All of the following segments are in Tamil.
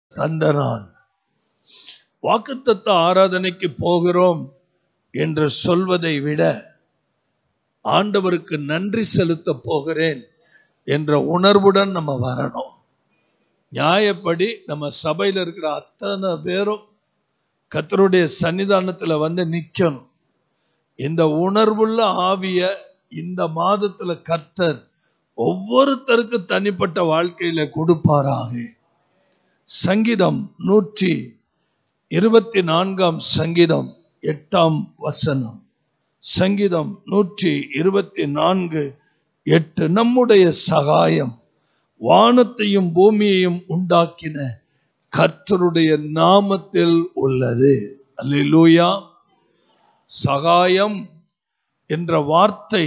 தந்த நாள் வாக்குத்தத்த ஆராதனைக்கு போகிறோம் என்று சொல்வதை விட ஆண்டவருக்கு நன்றி செலுத்த போகிறேன் என்ற உணர்வுடன் நம்ம வரணும் நியாயப்படி நம்ம சபையில் இருக்கிற அத்தனை பேரும் கத்தருடைய சன்னிதானத்துல வந்து நிக்கணும் இந்த உணர்வுள்ள ஆவிய இந்த மாதத்துல கர்த்தர் ஒவ்வொருத்தருக்கு தனிப்பட்ட வாழ்க்கையில கொடுப்பாராக சங்கீதம் நூற்றி இருபத்தி நான்காம் சங்கீதம் எட்டாம் வசனம் சங்கீதம் நூற்றி இருபத்தி நான்கு எட்டு நம்முடைய சகாயம் வானத்தையும் பூமியையும் உண்டாக்கின கர்த்தருடைய நாமத்தில் உள்ளது அல்லேலூயா சகாயம் என்ற வார்த்தை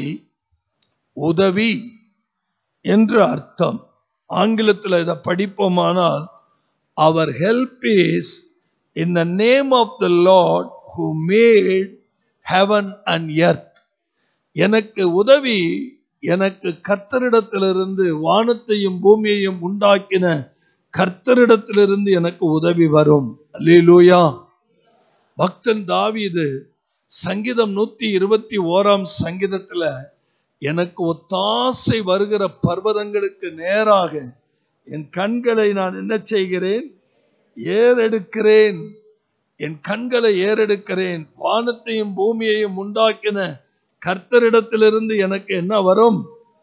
உதவி என்று அர்த்தம் ஆங்கிலத்தில் இதை படிப்போமானால் அவர் help is in the name of the lord who made heaven and earth எனக்கு உதவி எனக்கு கர்த்தரிடத்திலிருந்து வானத்தையும் பூமியையும் உண்டாக்கின கர்த்தரிடத்திலிருந்து எனக்கு உதவி வரும் அல்லேலூயா பக்தன் தாவீது சங்கீதம் நூத்தி இருபத்தி ஓராம் சங்கீதத்துல எனக்கு ஒத்தாசை வருகிற பர்வதங்களுக்கு நேராக என் கண்களை நான் என்ன செய்கிறேன் ஏறெடுக்கிறேன் என் கண்களை ஏறெடுக்கிறேன் வானத்தையும் பூமியையும் உண்டாக்கின கர்த்தரிடத்திலிருந்து எனக்கு என்ன வரும்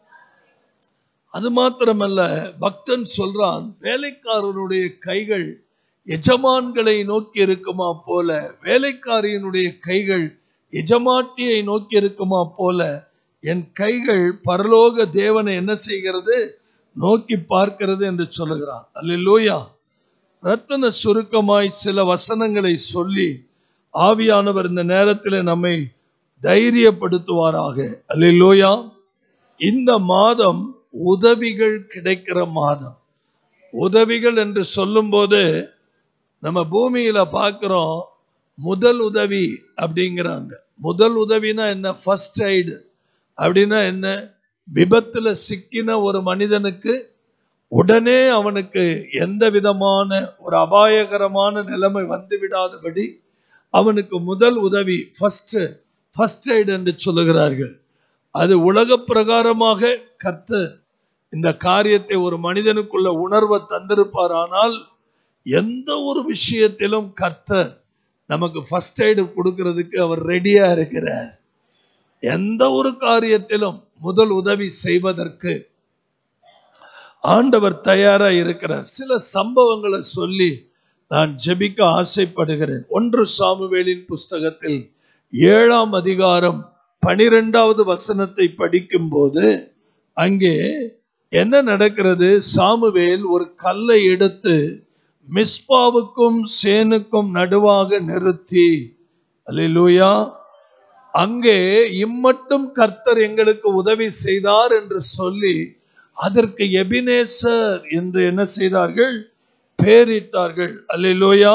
அது மாத்திரமல்ல பக்தன் சொல்றான் வேலைக்காரனுடைய கைகள் எஜமான்களை நோக்கி இருக்குமா போல வேலைக்காரியினுடைய கைகள் எஜமாட்டியை நோக்கி இருக்குமா போல என் கைகள் பரலோக தேவனை என்ன செய்கிறது நோக்கி பார்க்கிறது என்று சொல்லுகிறான் அல்லேலூயா ரத்தன சுருக்கமாய் சில வசனங்களை சொல்லி ஆவியானவர் இந்த நேரத்தில் நம்மை தைரியப்படுத்துவாராக அல்லேலூயா இந்த மாதம் உதவிகள் கிடைக்கிற மாதம் உதவிகள் என்று சொல்லும்போது நம்ம பூமியில பார்க்கிறோம் முதல் உதவி அப்படிங்கிறாங்க முதல் உதவினா என்ன ஃபர்ஸ்ட் எய்டு அப்படின்னா என்ன விபத்துல சிக்கின ஒரு மனிதனுக்கு உடனே அவனுக்கு எந்த விதமான ஒரு அபாயகரமான நிலைமை வந்து விடாதபடி அவனுக்கு முதல் உதவி ஃபர்ஸ்ட் ஃபர்ஸ்ட் எய்டு என்று சொல்லுகிறார்கள் அது உலக பிரகாரமாக கர்த்தர் இந்த காரியத்தை ஒரு மனிதனுக்குள்ள உணர்வை தந்திருப்பார் ஆனால் எந்த ஒரு விஷயத்திலும் கர்த்தர் நமக்கு ஃபர்ஸ்ட் எய்டு கொடுக்கிறதுக்கு அவர் ரெடியா இருக்கிறார் எந்த ஒரு காரியத்திலும் முதல் உதவி செய்வதற்கு ஆண்டவர் தயாரா இருக்கிறார் சில சம்பவங்களை சொல்லி நான் ஜெபிக்க ஆசைப்படுகிறேன் ஒன்று சாமுவேலின் புஸ்தகத்தில் ஏழாம் அதிகாரம் பனிரெண்டாவது வசனத்தை படிக்கும்போது அங்கே என்ன நடக்கிறது சாமுவேல் ஒரு கல்லை எடுத்து மிஸ்பாவுக்கும் சேனுக்கும் நடுவாக நிறுத்தி அல்லேலூயா அங்கே இம்மட்டும் கர்த்தர் எங்களுக்கு உதவி செய்தார் என்று சொல்லி அதற்கு எபினேசர் என்று என்ன செய்தார்கள் பேரிட்டார்கள் அல்லேலூயா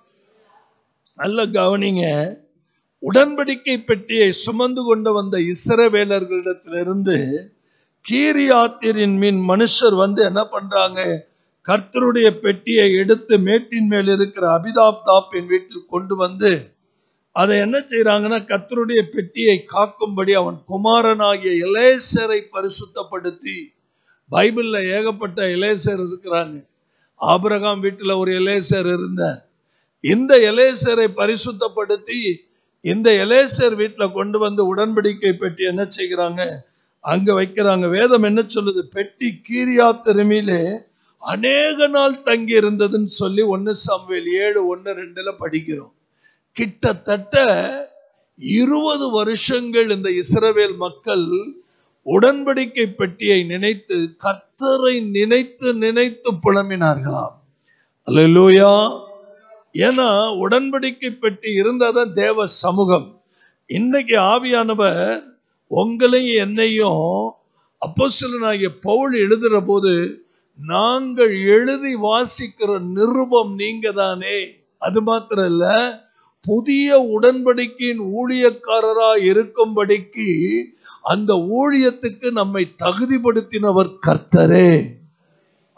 நல்ல கவனிங்க உடன்படிக்கை பெட்டியை சுமந்து கொண்டு வந்த இஸ்ரவேலர்களிடத்திலிருந்து கீரியாத்திரின் மீன் மனுஷர் வந்து என்ன பண்றாங்க கர்த்தருடைய பெட்டியை எடுத்து மேட்டின் மேல் இருக்கிற அபிதாப் தாப்பின் வீட்டில் கொண்டு வந்து அதை என்ன செய்யறாங்கன்னா கர்த்தருடைய பெட்டியை காக்கும்படி அவன் குமாரனாகிய இலேசரை பரிசுத்தப்படுத்தி பைபிள்ல ஏகப்பட்ட இலேசர் இருக்கிறாங்க ஆபிரகாம் வீட்டுல ஒரு இலேசர் இருந்தார் இந்த இலேசரை பரிசுத்தப்படுத்தி இந்த இலேசர் வீட்டுல கொண்டு வந்து உடன்படிக்கை பெட்டி என்ன செய்கிறாங்க அங்க வைக்கிறாங்க வேதம் என்ன சொல்லுது பெட்டி கீரியா திருமியிலே அநேக நாள் தங்கி இருந்ததுன்னு சொல்லி ஒன்னு சாமுவேல் ஏழு ஒன்னு ரெண்டுல படிக்கிறோம் கிட்டத்தட்ட இருபது வருஷங்கள் இந்த இஸ்ரவேல் மக்கள் உடன்படிக்கை பெட்டியை நினைத்து கர்த்தரை நினைத்து நினைத்து புலம்பினார்களாம் அல்லேலூயா ஏன்னா உடன்படிக்கை பெட்டி இருந்தாதான் தேவ சமூகம் இன்னைக்கு ஆவியானவர் உங்களையும் என்னையும் அப்போஸ்தலனாகிய பவுல் எழுதுற போது நாங்கள் எழுதி வாசிக்கிற நிருபம் நீங்க தானே அது மாத்திரம் இல்ல புதிய உடன்படிக்கையின் ஊழியக்காரரா இருக்கும்படிக்கு அந்த ஊழியத்துக்கு நம்மை தகுதிப்படுத்தினவர் கர்த்தரே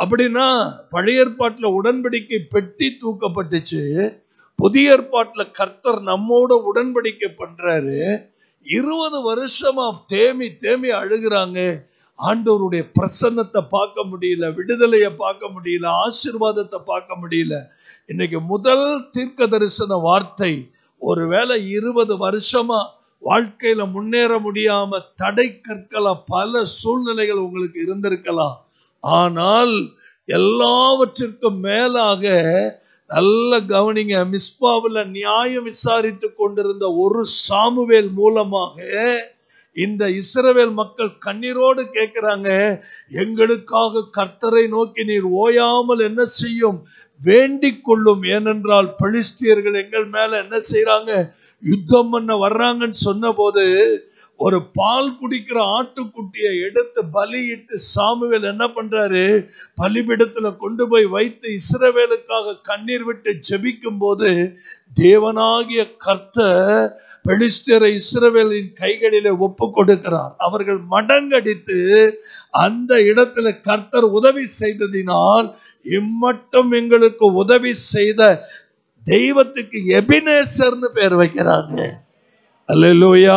அப்படின்னா பழைய ஏற்பாட்டுல உடன்படிக்கை பெட்டி தூக்கப்பட்டுச்சு புதிய ஏற்பாட்டுல கர்த்தர் நம்மோட உடன்படிக்கை பண்றாரு இருபது வருஷமா தேமி தேமி அழுகுறாங்க ஆண்டவருடைய பிரசன்னத்தை பார்க்க முடியல விடுதலையை பார்க்க முடியல ஆசீர்வாதத்தை பார்க்க முடியல இன்னைக்கு முதல் தீர்க்க தரிசன வார்த்தை ஒருவேளை இருபது வருஷமா வாழ்க்கையில முன்னேற முடியாம தடை கற்கலாம் பல சூழ்நிலைகள் உங்களுக்கு இருந்திருக்கலாம் ஆனால் எல்லாவற்றிற்கும் மேலாக நல்ல கவனிங்க மிஸ்பாவில் நியாயம் விசாரித்து கொண்டிருந்த ஒரு சாமுவேல் மூலமாக இந்த இஸ்ரவேல் மக்கள் கண்ணீரோடு கேட்கிறாங்க எங்களுக்காக கர்த்தரை நோக்கி நீர் ஓயாமல் என்ன செய்யும் வேண்டிக் கொள்ளும் ஏனென்றால் பலிஸ்தியர்கள் எங்கள் மேல என்ன செய்யறாங்க யுத்தம் பண்ண வர்றாங்கன்னு சொன்ன போது ஒரு பால் குடிக்கிற ஆட்டுக்குட்டியை எடுத்து பலியிட்டு சாமுவேல் என்ன பண்றாரு பலிபிடத்துல கொண்டு போய் வைத்து இஸ்ரவேலுக்காக கண்ணீர் விட்டு ஜெபிக்கும் போது தேவனாகிய கர்த்தர் பெலிஸ்டரை இஸ்ரவேலின் கைகளிலே ஒப்பு கொடுக்கிறார் அவர்கள் மடங்கடித்து அந்த இடத்துல கர்த்தர் உதவி செய்ததினால் இம்மட்டும் எங்களுக்கு உதவி செய்த தெய்வத்துக்கு எபினேசர்னு பேர் வைக்கிறாங்க அல்லேலூயா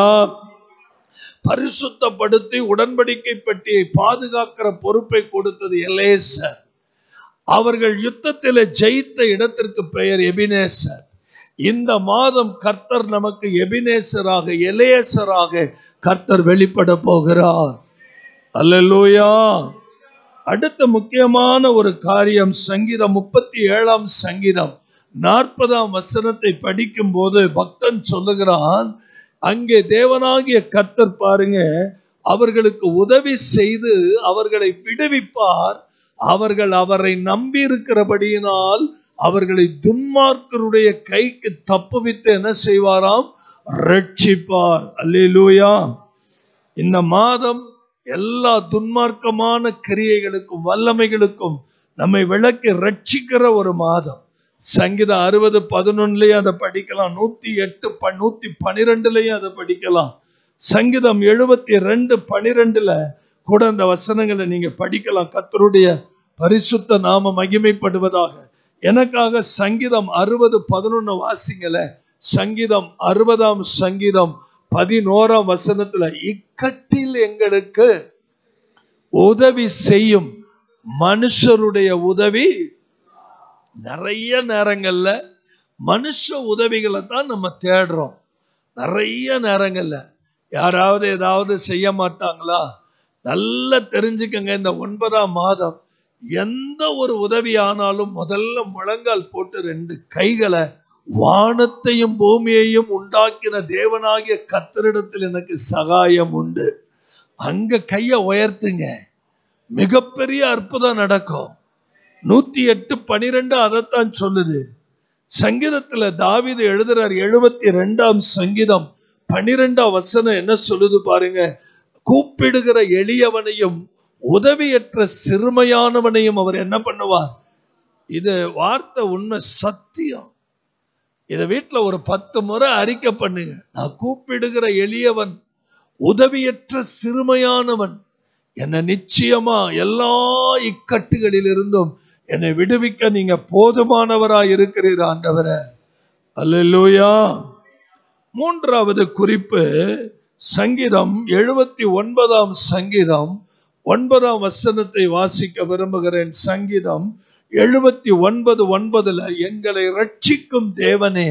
பரிசுத்தப்படுத்தி உடன்படிக்கை பெட்டியை பாதுகாக்கிற பொறுப்பை கொடுத்தது எலேசர் அவர்கள் யுத்தத்தில் ஜெயித்த இடத்திற்கு பெயர் எபினேசர் இந்த மாதம் கர்த்தர் நமக்கு எபினேசராக எலேசராக கர்த்தர் வெளிப்பட போகிறார் அல்லேலூயா அடுத்த முக்கியமான ஒரு காரியம் சங்கீதம் முப்பத்தி ஏழாம் சங்கீதம் நாற்பதாம் வசனத்தை படிக்கும் போது பக்தன் சொல்லுகிறான் அங்கே தேவனாகிய கர்த்தர் பாருங்க அவர்களுக்கு உதவி செய்து அவர்களை விடுவிப்பார் அவர்கள் அவரை நம்பி இருக்கிறபடியினால் அவர்களை துன்மார்க்கருடைய கைக்கு தப்புவித்து என்ன செய்வாராம் ரட்சிப்பார் அல்லேலூயா இந்த மாதம் எல்லா துன்மார்க்கமான கிரியைகளுக்கும் வல்லமைகளுக்கும் நம்மை விளக்கி ரட்சிக்கிற ஒரு மாதம் சங்கீதம் அறுபது பதினொன்னுலயும் அதை படிக்கலாம் நூத்தி எட்டு ப நூத்தி பனிரெண்டுலயும் அதை படிக்கலாம் சங்கீதம் எழுபத்தி ரெண்டு பனிரெண்டுல கூட அந்த வசனங்களை நீங்க படிக்கலாம் கத்தருடைய பரிசுத்த நாம மகிமைப்படுவதாக எனக்காக சங்கீதம் அறுபது பதினொன்னு வாசிங்கள சங்கீதம் அறுபதாம் சங்கீதம் பதினோராம் வசனத்துல இக்கட்டில் எங்களுக்கு உதவி செய்யும் மனுஷருடைய உதவி நிறைய நேரங்கள்ல மனுஷ உதவிகளை தான் நம்ம தேடுறோம் நிறைய நேரங்கள்ல யாராவது ஏதாவது செய்ய மாட்டாங்களா நல்லா தெரிஞ்சுக்கங்க இந்த ஒன்பதாம் மாதம் எந்த ஒரு உதவி ஆனாலும் முதல்ல முழங்கால் போட்டு ரெண்டு கைகளை வானத்தையும் பூமியையும் உண்டாக்கின தேவனாகிய கத்தரிடத்தில் எனக்கு சகாயம் உண்டு அங்க கைய உயர்த்துங்க மிகப்பெரிய அற்புதம் நடக்கும் நூத்தி எட்டு பனிரெண்டு அதைத்தான் சொல்லுது சங்கீதத்துல தாவிது எழுதுறார் எழுபத்தி ரெண்டாம் சங்கீதம் பனிரெண்டாம் வசனம் என்ன சொல்லுது பாருங்க கூப்பிடுகிற எளியவனையும் உதவியற்ற சிறுமையானவனையும் அவர் என்ன பண்ணுவார் இது வார்த்தை உண்மை சத்தியம் இத வீட்டுல ஒரு பத்து முறை அறிக்கை பண்ணுங்க நான் கூப்பிடுகிற எளியவன் உதவியற்ற சிறுமையானவன் என்ன நிச்சயமா எல்லா இக்கட்டுகளில் இருந்தும் என்னை விடுவிக்க நீங்க போதுமானவராய் இருக்கிறீர் ஆண்டவரே அல்லேலூயா மூன்றாவது குறிப்பு சங்கீதம் எழுபத்தி ஒன்பதாம் சங்கீதம் ஒன்பதாம் வசனத்தை வாசிக்க விரும்புகிறேன் சங்கீதம் எழுபத்தி ஒன்பது ஒன்பதுல எங்களை ரட்சிக்கும் தேவனே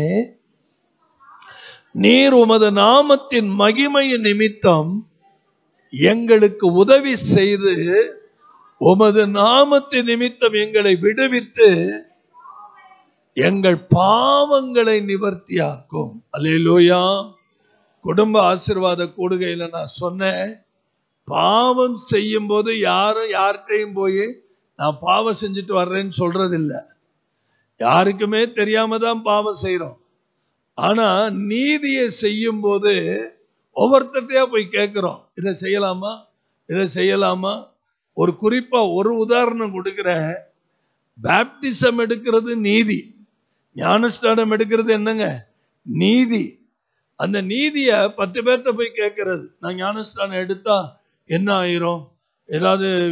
நீர் உமது நாமத்தின் மகிமையின் நிமித்தம் எங்களுக்கு உதவி செய்து உமது நாமத்தின் நிமித்தம் எங்களை விடுவித்து எங்கள் பாவங்களை நிவர்த்தியாக்கும் அல்லேலூயா குடும்ப ஆசிர்வாத கூடுகையில நான் சொன்னேன் பாவம் செய்யும் போது யாரும் யார்கிட்டையும் போய் நான் பாவம் செஞ்சுட்டு வர்றேன்னு சொல்றது இல்ல யாருக்குமே தெரியாம தான் பாவம் செய்யறோம் ஆனா நீதியை செய்யும் போது ஒவ்வொருத்தட்டையா போய் கேட்கிறோம் இதை செய்யலாமா இதை செய்யலாமா ஒரு குறிப்பா ஒரு உதாரணம் கொடுக்கிறேன் பேப்டிசம் எடுக்கிறது நீதி ஞானஸ்தானம் எடுக்கிறது என்னங்க நீதி அந்த நீதிய பத்து பேர்கிட்ட போய் கேட்கறது நான் ஞானஸ்தானம் எடுத்தா என்ன ஆயிரும் ஏதாவது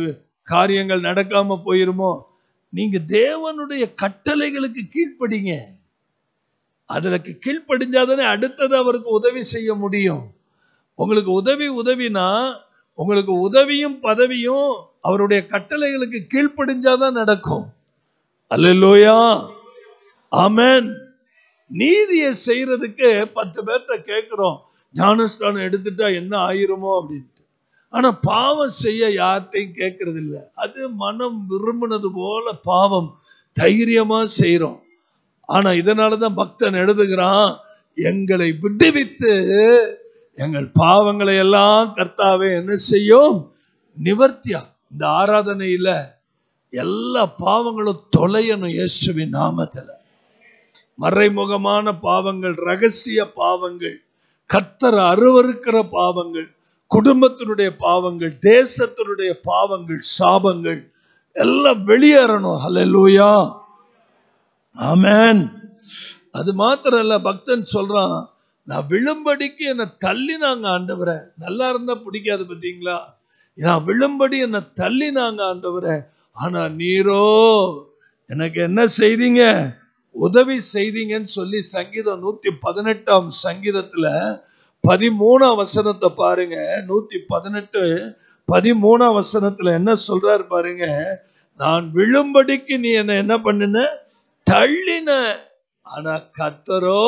காரியங்கள் நடக்காம போயிருமோ நீங்க தேவனுடைய கட்டளைகளுக்கு கீழ்ப்படிங்க அதற்கு கீழ்ப்படிஞ்சாதானே அடுத்தது அவருக்கு உதவி செய்ய முடியும் உங்களுக்கு உதவி உதவினா உங்களுக்கு உதவியும் பதவியும் அவருடைய கட்டளைகளுக்கு கீழ்ப்படிஞ்சாதான் நடக்கும் அல்லேலூயா ஆமென் நீதியை செய்யறதுக்கு பத்து பேர்கிட்ட கேட்கிறோம் ஞானஸ்தானம் எடுத்துட்டா என்ன ஆயிருமோ அப்படின்ட்டு ஆனா பாவம் செய்ய யார்கிட்டையும் கேட்கறது இல்ல அது மனம் விரும்பினது போல பாவம் தைரியமா செய்றோம் ஆனா இதனாலதான் பக்தன் எழுதுகிறான் எங்களை விடுவித்து எங்கள் பாவங்களை எல்லாம் கர்த்தாவே என்ன செய்யும் நிவர்த்தியா இந்த ஆராதனையில எல்லா பாவங்களும் தொலையணும் இயேசுவின் நாமத்துல மறைமுகமான பாவங்கள் ரகசிய பாவங்கள் கர்த்தர் அருவருக்கிற பாவங்கள் குடும்பத்தினுடைய பாவங்கள் தேசத்தினுடைய பாவங்கள் சாபங்கள் எல்லாம் வெளியேறணும் ஹalleluya ஆமென் அது மாத்திரம் இல்ல பக்தன் சொல்றான் நான் விழும்படிக்கு என்னை தள்ளினாங்க ஆண்டவரை நல்லா இருந்தா பிடிக்காது பாத்தீங்களா நான் விழும்படி என்னை தள்ளினாங்க ஆண்டவரை ஆனா நீரோ எனக்கு என்ன செய்தீங்க உதவி செய்தீங்கன்னு சொல்லி சங்கீதம் நூத்தி பதினெட்டாம் சங்கீதத்துல பதிமூணாம் வசனத்தை பாருங்க நூத்தி பதினெட்டு பதிமூணாம் வசனத்துல என்ன சொல்றாரு பாருங்க நான் விழும்படிக்கு நீ என்ன என்ன பண்ணுன தள்ளின ஆனா கர்த்தரோ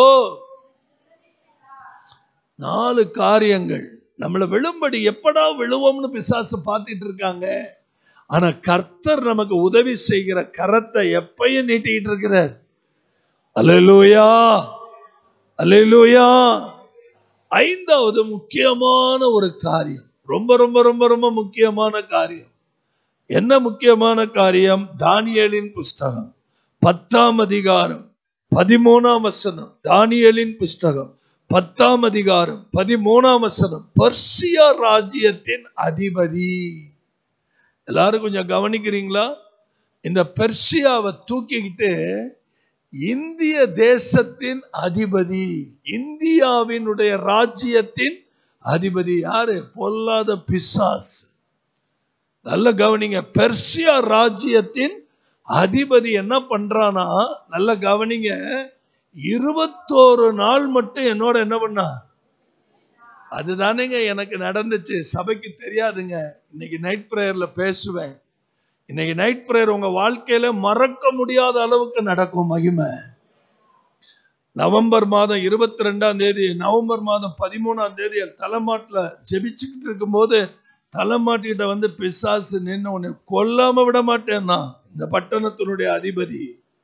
நாலு காரியங்கள் நம்மளை விழும்படி எப்படா விழுவோம்னு பிசாசு பார்த்துட்டு இருக்காங்க ஆனா கர்த்தர் நமக்கு உதவி செய்கிற கரத்தை எப்பயும் நீட்டிக்கிட்டு இருக்கிறார் அல்லேலூயா அல்லேலூயா ஐந்தாவது முக்கியமான ஒரு காரியம் ரொம்ப ரொம்ப ரொம்ப ரொம்ப முக்கியமான காரியம் என்ன முக்கியமான காரியம் தானியேலின் புஸ்தகம் பத்தாம் அதிகாரம் பதிமூணாம் வசனம் தானியேலின் புஸ்தகம் பத்தாம் அதிகாரம் பதிமூணாம் வசனம் பர்சியா ராஜ்யத்தின் அதிபதி எல்லாரும் கொஞ்சம் கவனிக்கிறீங்களா இந்த பெர்சியாவை தூக்கிக்கிட்டு இந்திய தேசத்தின் அதிபதி இந்தியாவினுடைய ராஜ்யத்தின் அதிபதி யாரு பொல்லாத பிசாஸ் நல்ல கவனிங்க பெர்சியா ராஜ்யத்தின் அதிபதி என்ன பண்றானா நல்ல கவனிங்க இருபத்தோரு நாள் மட்டும் என்னோட என்ன பண்ணா அதுதானேங்க எனக்கு நடந்துச்சு சபைக்கு தெரியாதுங்க இன்னைக்கு நைட் பிரேயர்ல பேசுவேன் இன்னைக்கு நைட் பிரேயர் உங்க வாழ்க்கையில மறக்க முடியாத அளவுக்கு நடக்கும் மகிமை நவம்பர் மாதம் இருபத்தி ரெண்டாம் தேதி நவம்பர் மாதம் பதிமூணாம் தேதி என் தலைமாட்டுல ஜெபிச்சுக்கிட்டு இருக்கும்போது தலைமாட்டிகிட்ட வந்து பிசாசு நின்று உன்னை கொல்லாம விட மாட்டேன்னா இந்த பட்டணத்தினுடைய அதிபதி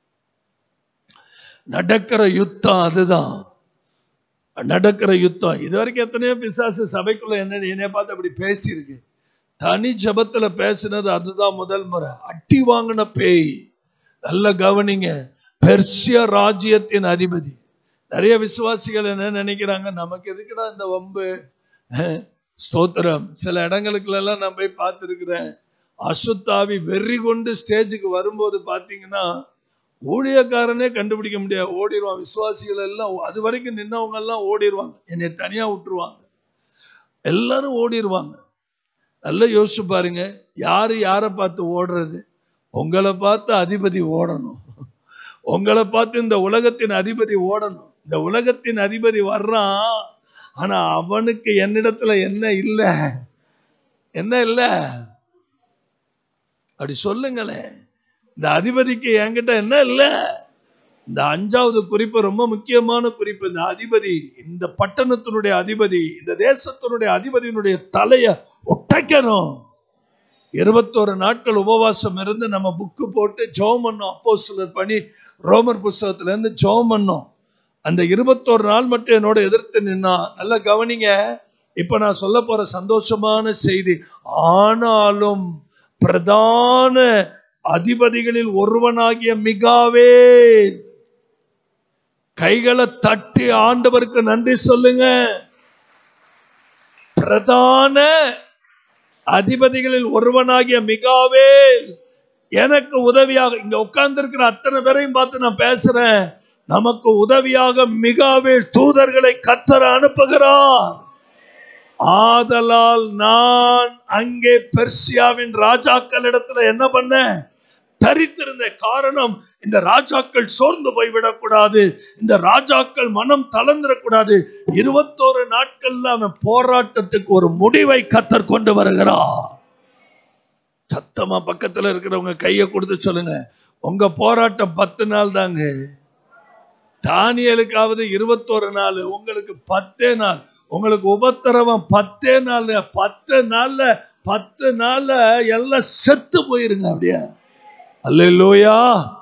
நடக்கிற யுத்தம் அதுதான் நடக்கிற யுத்தம் இது வரைக்கும் எத்தனையோ பிசாசு சபைக்குள்ள என்ன என்னைய பார்த்து அப்படி பேசியிருக்கு தனி ஜபத்துல பேசினது அதுதான் முதல் முறை அட்டி வாங்கின பேய் நல்ல கவனிங்க பெர்சிய ராஜ்யத்தின் அதிபதி நிறைய விசுவாசிகள் என்ன நினைக்கிறாங்க நமக்கு எதுக்குடா இந்த வம்பு ஸ்தோத்திரம் சில இடங்களுக்குள்ள எல்லாம் நான் போய் பார்த்துருக்கிறேன் அசுத்தாவி வெறி கொண்டு ஸ்டேஜுக்கு வரும்போது பார்த்தீங்கன்னா ஊழியக்காரனே கண்டுபிடிக்க முடியாது ஓடிடுவான் விசுவாசிகள் எல்லாம் அது வரைக்கும் நின்னவங்க எல்லாம் ஓடிடுவாங்க என்னை தனியா விட்டுருவாங்க எல்லாரும் ஓடிடுவாங்க நல்லா யோசிச்சு பாருங்க யாரு யாரை பார்த்து ஓடுறது உங்களை பார்த்து அதிபதி ஓடணும் உங்களை பார்த்து இந்த உலகத்தின் அதிபதி ஓடணும் இந்த உலகத்தின் அதிபதி வர்றான் ஆனா அவனுக்கு என்னிடத்துல என்ன இல்லை என்ன இல்லை அப்படி சொல்லுங்களேன் இந்த அதிபதிக்கு என்கிட்ட என்ன இல்ல இந்த அஞ்சாவது குறிப்பு ரொம்ப முக்கியமான குறிப்பு இந்த அதிபதி இந்த பட்டணத்தினுடைய அதிபதி இந்த தேசத்தினுடைய அதிபதியினுடைய தலைய ஒட்டைக்கணும் இருபத்தோரு நாட்கள் உபவாசம் இருந்து நம்ம புக்கு போட்டு ஜோம் பண்ணோம் அப்போ சிலர் பண்ணி ரோமர் புஸ்தகத்துல இருந்து ஜோம் பண்ணோம் அந்த இருபத்தோரு நாள் மட்டும் என்னோட எதிர்த்து நின்னா நல்லா கவனிங்க இப்ப நான் சொல்ல போற சந்தோஷமான செய்தி ஆனாலும் பிரதான அதிபதிகளில் ஒருவனாகிய மிகாவே கைகளை தட்டி ஆண்டவருக்கு நன்றி சொல்லுங்க பிரதான அதிபதிகளில் ஒருவனாகிய மிகாவே எனக்கு உதவியாக இங்க உட்கார்ந்து இருக்கிற அத்தனை பேரையும் பார்த்து நான் பேசுறேன் நமக்கு உதவியாக மிகாவே தூதர்களை கத்தர அனுப்புகிறார் ஆதலால் நான் அங்கே பெர்சியாவின் ராஜாக்களிடத்துல என்ன பண்ணேன் தரித்திருந்த காரணம் இந்த ராஜாக்கள் சோர்ந்து போய்விடக்கூடாது இந்த ராஜாக்கள் மனம் தளர்ந்துடக்கூடாது இருபத்தோரு நாட்கள்ல அவன் போராட்டத்துக்கு ஒரு முடிவை கத்தர் கொண்டு வருகிறார் சத்தமா பக்கத்துல இருக்கிறவங்க கையை கொடுத்து சொல்லுங்க உங்க போராட்டம் பத்து நாள் தாங்க தானியலுக்காவது இருபத்தோரு நாள் உங்களுக்கு பத்தே நாள் உங்களுக்கு உபத்திரவம் பத்தே நாள் பத்து நாள்ல பத்து நாள்ல எல்லாம் செத்து போயிருங்க அப்படியே அல்லேலூயா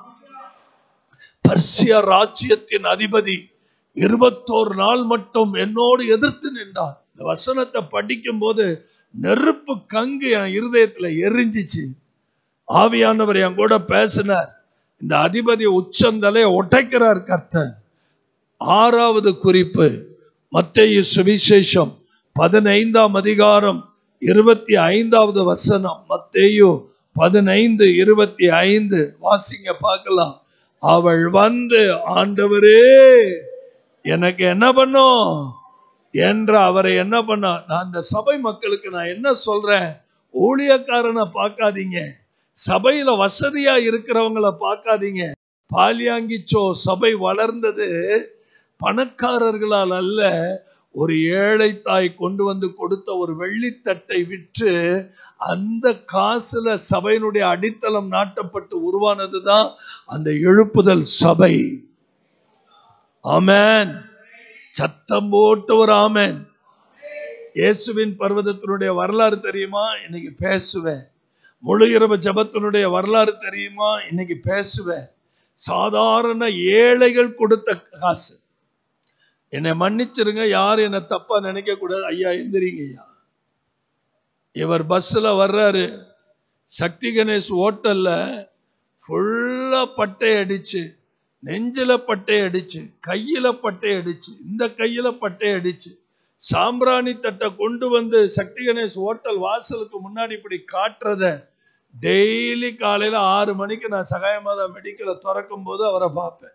பர்சியா ராஜ்யத்தின் அதிபதி இருபத்தோரு நாள் மட்டும் என்னோடு எதிர்த்து நின்றார் இந்த வசனத்தை படிக்கும் போது நெருப்பு கங்கு என் இருதயத்துல எரிஞ்சிச்சு ஆவியானவர் என் கூட பேசினார் இந்த அதிபதி உச்சந்தலை உடைக்கிறார் கர்த்தர் ஆறாவது குறிப்பு மத்தேயு சுவிசேஷம் பதினைந்தாம் அதிகாரம் இருபத்தி ஐந்தாவது வசனம் மத்தேயு பதினைந்து இருபத்தி ஐந்து வாசிங்க பார்க்கலாம் அவள் வந்து ஆண்டவரே எனக்கு என்ன பண்ணும் என்ற அவரை என்ன பண்ணா நான் இந்த சபை மக்களுக்கு நான் என்ன சொல்றேன் ஊழியக்காரனை பார்க்காதீங்க சபையில வசதியா இருக்கிறவங்கள பார்க்காதீங்க பாலியாங்கிச்சோ சபை வளர்ந்தது பணக்காரர்களால் அல்ல ஒரு ஏழை தாய் கொண்டு வந்து கொடுத்த ஒரு வெள்ளித்தட்டை விற்று அந்த காசுல சபையினுடைய அடித்தளம் நாட்டப்பட்டு உருவானதுதான் அந்த எழுப்புதல் சபை ஆமேன் சத்தம் போட்டு ஒரு ஆமேன் இயேசுவின் பர்வதத்தினுடைய வரலாறு தெரியுமா இன்னைக்கு பேசுவேன் முழு இரவு ஜபத்தினுடைய வரலாறு தெரியுமா இன்னைக்கு பேசுவேன் சாதாரண ஏழைகள் கொடுத்த காசு என்னை மன்னிச்சிருங்க யாரும் என்னை தப்பா நினைக்க கூடாது ஐயா எந்திரிங்க ஐயா இவர் பஸ்ல வர்றாரு சக்தி கணேஷ் ஹோட்டல்ல ஃபுல்லா பட்டை அடிச்சு நெஞ்சில பட்டை அடிச்சு கையில பட்டை அடிச்சு இந்த கையில பட்டை அடிச்சு சாம்பிராணி தட்டை கொண்டு வந்து சக்தி கணேஷ் ஹோட்டல் வாசலுக்கு முன்னாடி இப்படி காட்டுறத டெய்லி காலையில ஆறு மணிக்கு நான் சகாயமாதா மெடிக்கலை திறக்கும் போது அவரை பார்ப்பேன்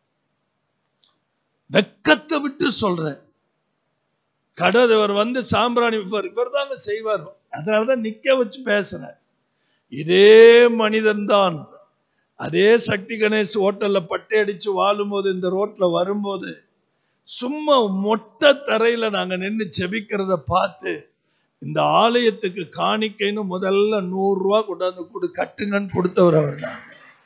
வெக்கத்தை விட்டு சொல்றேன் கடை இவர் வந்து சாம்பிராணி இவர் இவர் தாங்க செய்வார் அதனாலதான் நிக்க வச்சு பேசுறேன் இதே மனிதன் தான் அதே சக்தி கணேஷ் ஹோட்டல்ல பட்டை அடிச்சு வாழும்போது இந்த ரோட்ல வரும்போது சும்மா மொட்டை தரையில நாங்க நின்று செபிக்கிறத பார்த்து இந்த ஆலயத்துக்கு காணிக்கைன்னு முதல்ல நூறு ரூபா கொண்டாந்து கொடு கட்டுங்கன்னு கொடுத்தவர் அவர் தான்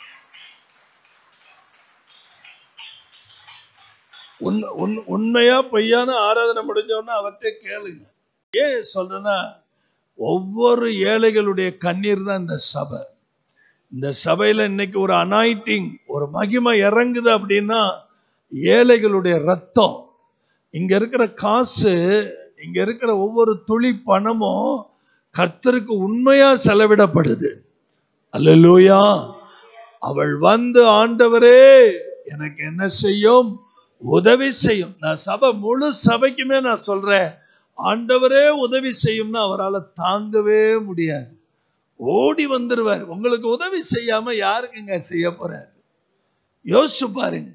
உண்- உண்- உண்மையா பொய்யான ஆராதனை முடிஞ்சவொன்னா அவர்கிட்ட கேளுங்க ஏன் சொல்றேன்னா ஒவ்வொரு ஏழைகளுடைய கண்ணீர் தான் இந்த சபை இந்த சபையில இன்னைக்கு ஒரு அனாயிட்டிங் ஒரு மகிமை இறங்குது அப்படின்னா ஏழைகளுடைய ரத்தம் இங்க இருக்கிற காசு இங்க இருக்கிற ஒவ்வொரு துளி பணமும் கர்த்தருக்கு உண்மையா செலவிடப்படுது அல்லேலூயா அவள் வந்து ஆண்டவரே எனக்கு என்ன செய்யும் உதவி செய்யும் நான் சபை முழு சபைக்குமே நான் சொல்றேன் ஆண்டவரே உதவி செய்யும்னா அவரால் தாங்கவே முடியாது ஓடி வந்துருவார் உங்களுக்கு உதவி செய்யாம யாருக்குங்க செய்ய போறாரு யோசிச்சு பாருங்க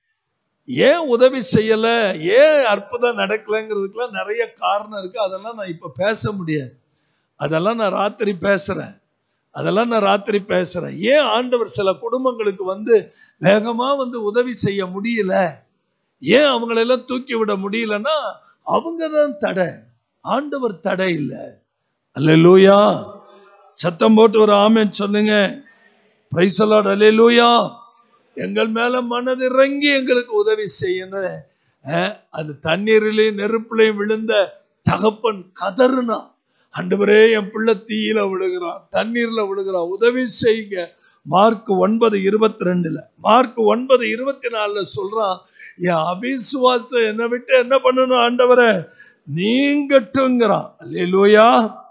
ஏன் உதவி செய்யல ஏன் அற்புதம் நடக்கலைங்கிறதுக்கெல்லாம் நிறைய காரணம் இருக்கு அதெல்லாம் நான் இப்ப பேச முடியாது அதெல்லாம் நான் ராத்திரி பேசுறேன் அதெல்லாம் நான் ராத்திரி பேசுறேன் ஏன் ஆண்டவர் சில குடும்பங்களுக்கு வந்து வேகமா வந்து உதவி செய்ய முடியல ஏன் அவங்களெல்லாம் தூக்கி விட முடியலன்னா அவங்க தான் தடை ஆண்டவர் தடை இல்லை அல்லேலூயா சத்தம் போட்டு ஒரு ஆமென் சொல்லுங்க பிரைசலாட் அல்லேலூயா எங்கள் மேல மனதிறங்கி எங்களுக்கு உதவி செய்யணும் அஹ், அது தண்ணீரிலையும் நெருப்புலையும் விழுந்த தகப்பன் கதறுனா ஆண்டவரே என் பிள்ளை தீயில விழுகிறான் தண்ணீர்ல விழுகிறான் உதவி செய்யுங்க மார்க் ஒன்பது இருபத்தி ரெண்டுல மார்க் ஒன்பது இருபத்தி நாலுல சொல்றான் என் அபிசுவாசம் என்னை விட்டு என்ன பண்ணணும் ஆண்டவரே நீங்கட்டுங்கிறான் அல்லேலூயா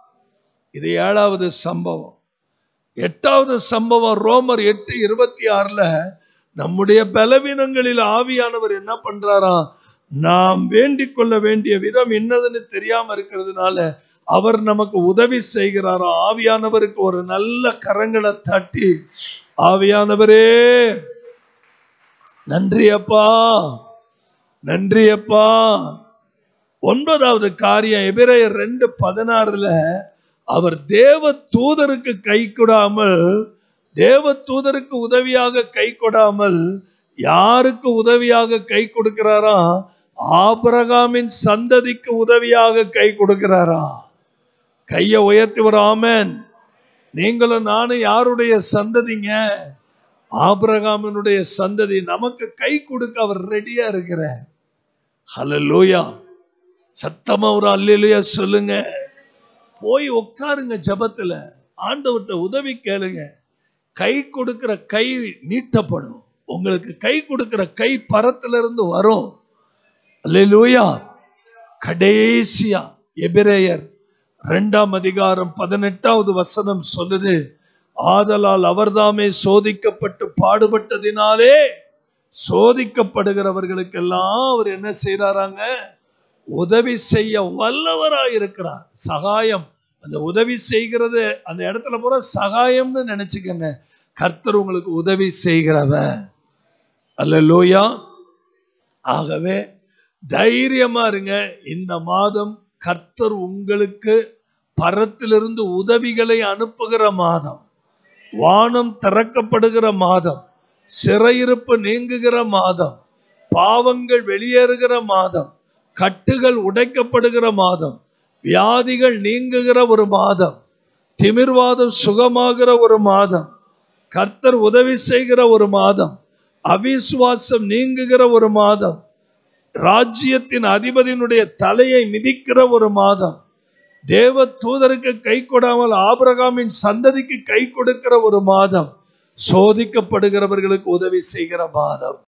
இது ஏழாவது சம்பவம் எட்டாவது சம்பவம் ரோமர் எட்டு இருபத்தி ஆறுல நம்முடைய பலவீனங்களில் ஆவியானவர் என்ன பண்றாராம் நாம் வேண்டிக் கொள்ள வேண்டிய விதம் என்னதுன்னு தெரியாம இருக்கிறதுனால அவர் நமக்கு உதவி செய்கிறாராம் ஆவியானவருக்கு ஒரு நல்ல கரங்களை தட்டி ஆவியானவரே நன்றி அப்பா நன்றி அப்பா ஒன்பதாவது காரியம் எபிரேயர் ரெண்டு பதினாறுல அவர் தேவ தூதருக்கு கை கொடாமல் தேவ தூதருக்கு உதவியாக கை கொடாமல் யாருக்கு உதவியாக கை கொடுக்கிறாரா ஆபிரகாமின் சந்ததிக்கு உதவியாக கை கொடுக்கிறாரா கையை உயர்த்தி ஒரு ஆமேன் நீங்களும் நானும் யாருடைய சந்ததிங்க ஆபிரகாமினுடைய சந்ததி நமக்கு கை கொடுக்க அவர் ரெடியா இருக்கிற ஹலலூயா சத்தமா ஒரு அல்லையா சொல்லுங்க போய் உட்காருங்க ஜபத்துல ஆண்டவர்கிட்ட உதவி கேளுங்க கை கொடுக்கிற கை நீட்டப்படும் உங்களுக்கு கை கொடுக்கிற கை பரத்துல இருந்து வரும் அல்லேலூயா கடைசியா எபிரேயர் இரண்டாம் அதிகாரம் பதினெட்டாவது வசனம் சொல்லுது ஆதலால் அவர்தாமே சோதிக்கப்பட்டு பாடுபட்டதினாலே சோதிக்கப்படுகிறவர்களுக்கெல்லாம் அவர் என்ன செய்யறாராங்க உதவி செய்ய வல்லவராய் இருக்கிறார் சகாயம் அந்த உதவி செய்கிறது அந்த இடத்துல பூரா சகாயம்னு நினைச்சுக்கங்க கர்த்தர் உங்களுக்கு உதவி செய்கிறவர் அல்ல லோயா ஆகவே தைரியமா இருங்க இந்த மாதம் கர்த்தர் உங்களுக்கு பரத்திலிருந்து உதவிகளை அனுப்புகிற மாதம் வானம் திறக்கப்படுகிற மாதம் சிறையிருப்பு நீங்குகிற மாதம் பாவங்கள் வெளியேறுகிற மாதம் கட்டுகள் உடைக்கப்படுகிற மாதம் வியாதிகள் நீங்குகிற ஒரு மாதம் திமிர்வாதம் சுகமாகிற ஒரு மாதம் கர்த்தர் உதவி செய்கிற ஒரு மாதம் அவிசுவாசம் நீங்குகிற ஒரு மாதம் ராஜ்யத்தின் அதிபதியினுடைய தலையை மிதிக்கிற ஒரு மாதம் தேவ தூதருக்கு கை கொடாமல் ஆபிரகாமின் சந்ததிக்கு கை கொடுக்கிற ஒரு மாதம் சோதிக்கப்படுகிறவர்களுக்கு உதவி செய்கிற மாதம்